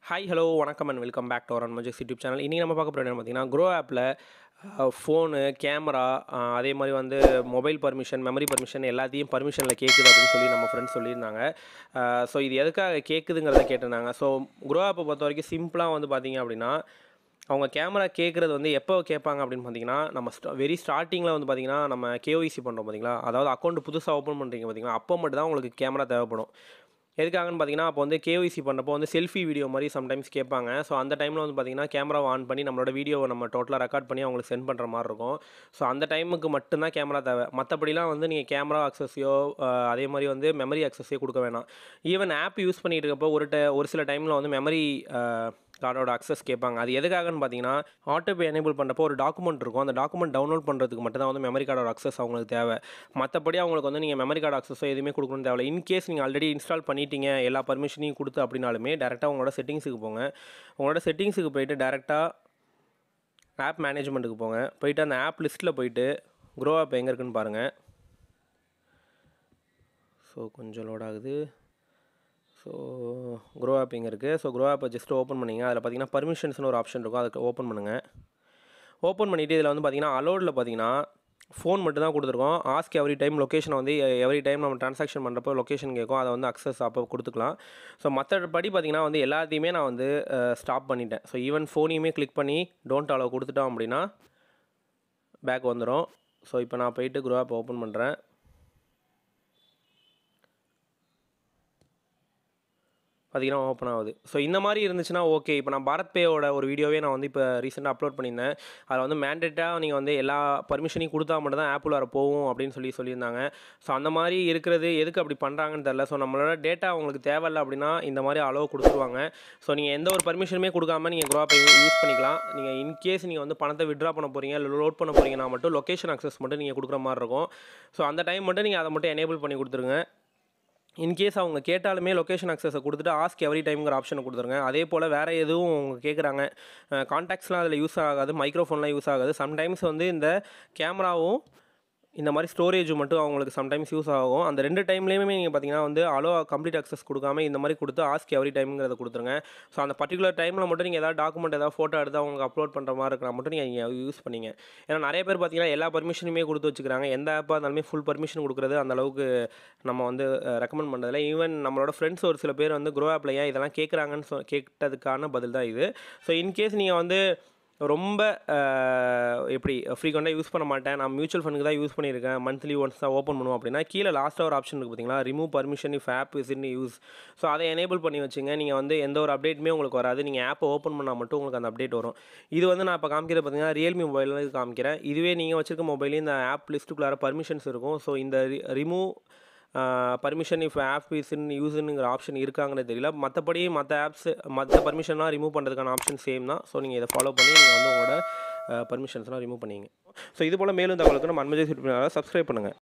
hi hello வணக்கம் and welcome back to our magics YouTube channel இன்றைக்கி நம்ம பார்க்க போகிற பார்த்தீங்கன்னா க்ரோ ஆப்பில் ஃபோனு கேமரா அதே மாதிரி வந்து மொபைல் பர்மிஷன் மெமரி பர்மிஷன் எல்லாத்தையும் பர்மிஷனில் கேட்குது அப்படின்னு சொல்லி நம்ம ஃப்ரெண்ட்ஸ் சொல்லியிருந்தாங்க ஸோ இது எதுக்காக கேட்குதுங்கிறத கேட்டிருந்தாங்க ஸோ க்ரோ ஆப்பை பொறுத்த வரைக்கும் சிம்பிளாக வந்து பார்த்தீங்க அப்படின்னா அவங்க கேமரா கேட்குறது வந்து எப்போ கேட்பாங்க அப்படின்னு பார்த்தீங்கன்னா நம்ம ஸ்டா வெரி ஸ்டார்டிங்கில் வந்து பார்த்தீங்கன்னா நம்ம கேஒய்சி பண்ணுறோம் பார்த்தீங்களா அதாவது அக்கௌண்ட் புதுசாக ஓப்பன் பண்ணுறீங்க பார்த்தீங்களா அப்போ மட்டும் தான் உங்களுக்கு கேமரா தேவைப்படும் எதுக்காகன்னு பார்த்தீங்கன்னா அப்போ வந்து கேஒய்சி பண்ணுறப்போ வந்து செல்ஃபி வீடியோ மாதிரி சம்டைம்ஸ் கேட்பாங்க ஸோ அந்த டைமில் வந்து பார்த்தீங்கன்னா கேமராவை ஆன் பண்ணி நம்மளோட வீடியோவை நம்ம டோட்டலாக ரெக்கார்ட் பண்ணி அவங்களுக்கு சென்ட் பண்ணுற மாதிரி இருக்கும் ஸோ அந்த டைமுக்கு மட்டும்தான் கேமரா தேவை மற்றபடிலாம் வந்து நீங்கள் கேமரா அக்சஸையோ அதே மாதிரி வந்து மெமரி அக்சஸையோ கொடுக்க வேணாம் ஈவன் ஆப் யூஸ் பண்ணிட்டு இருக்கப்போ ஒரு ட ஒரு சில டைமில் வந்து மெமரி கார்டோட அக்சஸ் கேட்பாங்க அது எதுக்காகன்னு பார்த்தீங்கன்னா ஆட்டோபே எனேபிள் பண்ணுறப்போ ஒரு டாக்குமெண்ட் இருக்கும் அந்த டாக்குமெண்ட் டவுன்லோட் பண்ணுறதுக்கு மட்டும் தான் வந்து மெமரி கார்டோட அக்சஸ் அவங்களுக்கு தேவை மற்றபடி அவங்களுக்கு வந்து நீங்கள் மெமரி கார்டு அக்சஸோ எதுவுமே கொடுக்கணும்னு தேவையில்ல இன்கேஸ் நீங்கள் ஆல்ரெடி இன்ஸ்டால் பண்ணிட்டீங்க எல்லா பர்மிஷனையும் கொடுத்து அப்படின்னாலுமே டேரெக்டாக உங்களோட செட்டிங்ஸுக்கு போங்க உங்களோட செட்டிங்ஸுக்கு போயிட்டு டேரெக்டாக ஆப் மேனேஜ்மெண்ட்டுக்கு போங்க போயிட்டு அந்த ஆப் லிஸ்ட்டில் போயிட்டு க்ரோ ஆப் எங்கே இருக்குன்னு பாருங்கள் ஸோ கொஞ்சம் லோட் ஆகுது ஸோ க்ரோ ஆப் இங்கே இருக்குது ஸோ க்ரோ ஆப்பை ஜஸ்ட் ஓப்பன் பண்ணிங்க அதில் பார்த்தீங்கன்னா பர்மிஷன்ஸ்னு ஒரு ஆப்ஷன் இருக்கும் அதுக்கு ஓப்பன் பண்ணுங்கள் ஓப்பன் பண்ணிவிட்டு இதில் வந்து பார்த்தீங்கன்னா அலோடில் பார்த்தீங்கன்னா ஃபோன் மட்டும் தான் கொடுத்துருக்கோம் ஆஸ்க் எவ்ரி டைம் லொக்கேஷனை வந்து எவ்ரி டைம் நம்ம ட்ரான்சாக்ஷன் பண்ணுறப்போ லொக்கேஷன் கேட்கும் அதை வந்து அக்சஸ் அப்போ கொடுத்துக்கலாம் ஸோ மற்றபடி பார்த்தீங்கன்னா வந்து எல்லாத்தையுமே நான் வந்து ஸ்டாப் பண்ணிட்டேன் ஸோ ஈவன் ஃபோனையுமே கிளிக் பண்ணி டோன்ட் அலோவ் கொடுத்துட்டோம் அப்படின்னா பேக் வந்துடும் ஸோ இப்போ நான் போயிட்டு க்ரோ ஆப் ஓப்பன் பண்ணுறேன் பார்த்தீங்கன்னா ஓப்பன் ஆகுது ஸோ இந்த மாதிரி இருந்துச்சுன்னா ஓகே இப்போ நான் பாரத் பேயோட ஒரு வீடியோவே நான் வந்து இப்போ ரீசெண்டாக அப்லோட் பண்ணியிருந்தேன் அதில் வந்து மேண்டேட்டாக நீங்கள் வந்து எல்லா பர்மிஷனையும் கொடுத்தா மட்டும் தான் ஆப்பிள் வர போகும் அப்படின்னு சொல்லி சொல்லியிருந்தாங்க ஸோ அந்த மாதிரி இருக்கிறது எதுக்கு அப்படி பண்ணுறாங்கன்னு தெரில ஸோ நம்மளோட டேட்டா உங்களுக்கு தேவையில்ல அப்படின்னா இந்த மாதிரி அளவு கொடுத்துருவாங்க ஸோ நீங்கள் எந்த ஒரு பர்மிஷனுமே கொடுக்காம நீங்கள் க்ரோ ஆப்பை யூஸ் பண்ணிக்கலாம் நீங்கள் இன்கேஸ் நீங்கள் வந்து பணத்தை விட்ரா பண்ண போகிறீங்க இல்லை லோட் பண்ண போகிறீங்கன்னா மட்டும் லொக்கேஷன் அக்சஸ் மட்டும் நீங்கள் கொடுக்குற மாதிரி இருக்கும் ஸோ அந்த டைம் மட்டும் நீங்கள் அதை மட்டும் எனேபிள் பண்ணி கொடுத்துருங்க இன்கேஸ் அவங்க கேட்டாலுமே லொக்கேஷன் அக்சஸை கொடுத்துட்டு ஆஸ்க் எவ்ரி டைம்ங்கிற ஆப்ஷனை கொடுத்துருங்க அதே போல் வேறு எதுவும் அவங்க கேட்குறாங்க கான்டாக்ட்ஸ்லாம் அதில் யூஸ் ஆகாது மைக்ரோஃபோன்லாம் யூஸ் ஆகாது சம்டைம்ஸ் வந்து இந்த கேமராவும் இந்த மாதிரி ஸ்டோரேஜ் மட்டும் அவங்களுக்கு சம்டைம்ஸ் யூஸ் ஆகும் அந்த ரெண்டு டைம்லேயுமே நீங்கள் பார்த்தீங்கன்னா வந்து அலோ கம்ப்ளீட் அக்சஸ் கொடுக்காம இந்த மாதிரி கொடுத்து ஆஸ்க் எவ்ரி டைம்ங்கிறத கொடுத்துருங்க ஸோ அந்த பர்டிகுலர் டைமில் மட்டும் நீங்கள் ஏதாவது டாக்குமெண்ட் ஏதாவது ஃபோட்டோ எடுத்து அவங்க அப்லோட் பண்ணுற மாதிரி இருக்கிற மட்டும் நீங்கள் யூஸ் பண்ணிங்க ஏன்னா நிறைய பேர் பார்த்தீங்கன்னா எல்லா பர்மிஷனுமே கொடுத்து வச்சுக்கிறாங்க எந்த ஆப்பாக இருந்தாலுமே ஃபுல் பர்மிஷன் கொடுக்குறது அந்த அளவுக்கு நம்ம வந்து ரெக்கமெண்ட் பண்ணுறதில்ல ஈவன் நம்மளோட ஃப்ரெண்ட்ஸ் ஒரு சில பேர் வந்து க்ரோ ஆப்பில் ஏன் இதெல்லாம் கேட்குறாங்கன்னு சொ கேட்டதுக்கான பதில் தான் இது ஸோ இன்கேஸ் நீங்கள் வந்து ரொம்ப எப்படி ஃப்ரீக்வெண்ட்டாக யூஸ் பண்ண மாட்டேன் நான் மியூச்சுவல் ஃபண்டுக்கு தான் யூஸ் பண்ணியிருக்கேன் மந்த்லி ஒன்ஸ் தான் ஓப்பன் பண்ணுவோம் அப்படின்னா கீழே லாஸ்ட்டாக ஒரு ஆப்ஷன் இருக்குது பார்த்தீங்களா remove permission if app is in use so அதை எனேபிள் பண்ணி வச்சுங்க நீங்கள் வந்து எந்த ஒரு அப்டேட்டுமே உங்களுக்கு வராது நீங்கள் ஆப்பை ஓப்பன் பண்ணால் மட்டும் உங்களுக்கு அந்த அப்டேட் வரும் இது வந்து நான் இப்போ காமிக்கிறது பார்த்தீங்கன்னா ரியல்மி மொபைலில் காமிக்கிறேன் இதுவே நீங்கள் வச்சிருக்க மொபைலே இந்த ஆப் லிஸ்ட்டுக்குள்ளார பர்மிஷன்ஸ் இருக்கும் ஸோ இந்த remove permission if app is in யூஸ்னுங்கிற ஆப்ஷன் இருக்காங்கன்னு தெரியல மற்றபடி மற்ற ஆப்ஸ் மற்ற பர்மிஷன்லாம் ரிமூவ் பண்ணுறதுக்கான ஆப்ஷன் சேம் தான் ஸோ நீங்கள் இதை ஃபாலோ பண்ணி நீங்கள் வந்து உங்களோட பர்மிஷன்ஸ்லாம் ரிமூவ் பண்ணிங்க ஸோ இது போல் மேலும் தகவலுக்கு நம்ம அன்மஜை சப்ஸ்கிரைப் பண்ணுங்கள்